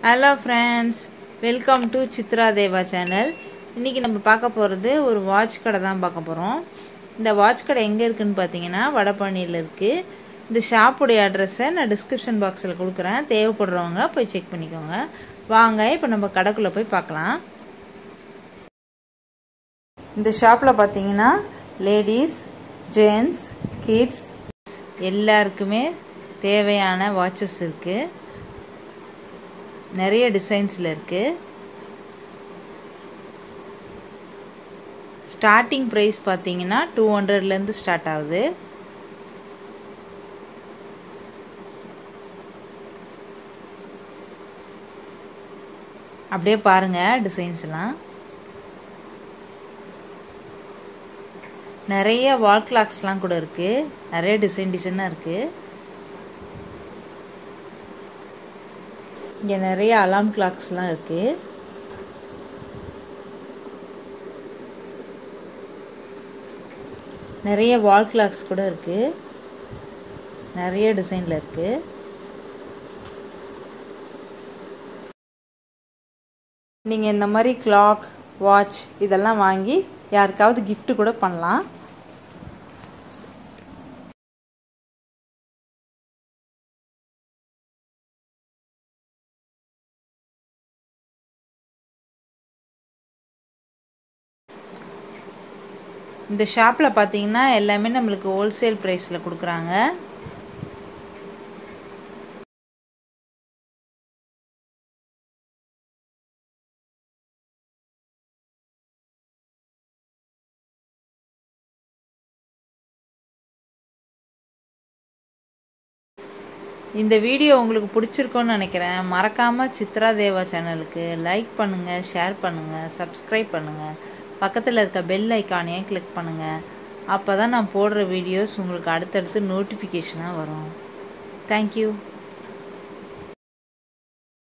hello friends welcome to Chitra Deva channel இன்றைக்கி நம்ம பார்க்க போகிறது ஒரு வாட்ச் கடை தான் பார்க்க போகிறோம் இந்த வாட்ச் கடை எங்கே இருக்குதுன்னு பார்த்தீங்கன்னா வடபழனியில் இருக்குது இந்த ஷாப்புடைய அட்ரஸை நான் டிஸ்கிரிப்ஷன் பாக்ஸில் கொடுக்குறேன் தேவைப்படுறவங்க போய் செக் பண்ணிக்கோங்க வாங்க இப்போ நம்ம கடைக்குள்ளே போய் பார்க்கலாம் இந்த ஷாப்பில் பார்த்தீங்கன்னா லேடிஸ் ஜென்ட்ஸ் கிட்ஸ் எல்லாருக்குமே தேவையான வாட்சஸ் இருக்குது நிறைய டிசைன்ஸில் இருக்குது ஸ்டார்டிங் ப்ரைஸ் பார்த்தீங்கன்னா டூ ஹண்ட்ரட்லேருந்து ஸ்டார்ட் ஆகுது அப்படியே பாருங்கள் டிசைன்ஸ்லாம் நிறைய வால் கிளாக்ஸ்லாம் கூட இருக்குது நிறைய டிசைன் டிசைனாக இருக்குது இங்கே நிறைய அலாம் கிளாக்ஸ்லாம் இருக்குது நிறைய வால் கிளாக்ஸ் கூட இருக்குது நிறைய டிசைனில் இருக்குது நீங்கள் இந்த மாதிரி கிளாக் வாட்ச் இதெல்லாம் வாங்கி யாருக்காவது கிஃப்ட் கூட பண்ணலாம் இந்த ஷாப்பில் பார்த்தீங்கன்னா எல்லாமே நம்மளுக்கு ஹோல்சேல் ப்ரைஸில் கொடுக்குறாங்க இந்த வீடியோ உங்களுக்கு பிடிச்சிருக்கோன்னு நினைக்கிறேன் மறக்காமல் சித்ரா தேவா சேனலுக்கு லைக் பண்ணுங்கள் ஷேர் பண்ணுங்கள் சப்ஸ்கிரைப் பண்ணுங்கள் பக்கத்தில் இருக்க பெல் ஐக்கானையும் கிளிக் பண்ணுங்கள் அப்போ தான் நான் போடுற வீடியோஸ் உங்களுக்கு அடுத்தடுத்து நோட்டிஃபிகேஷனாக வரும் தேங்க்யூ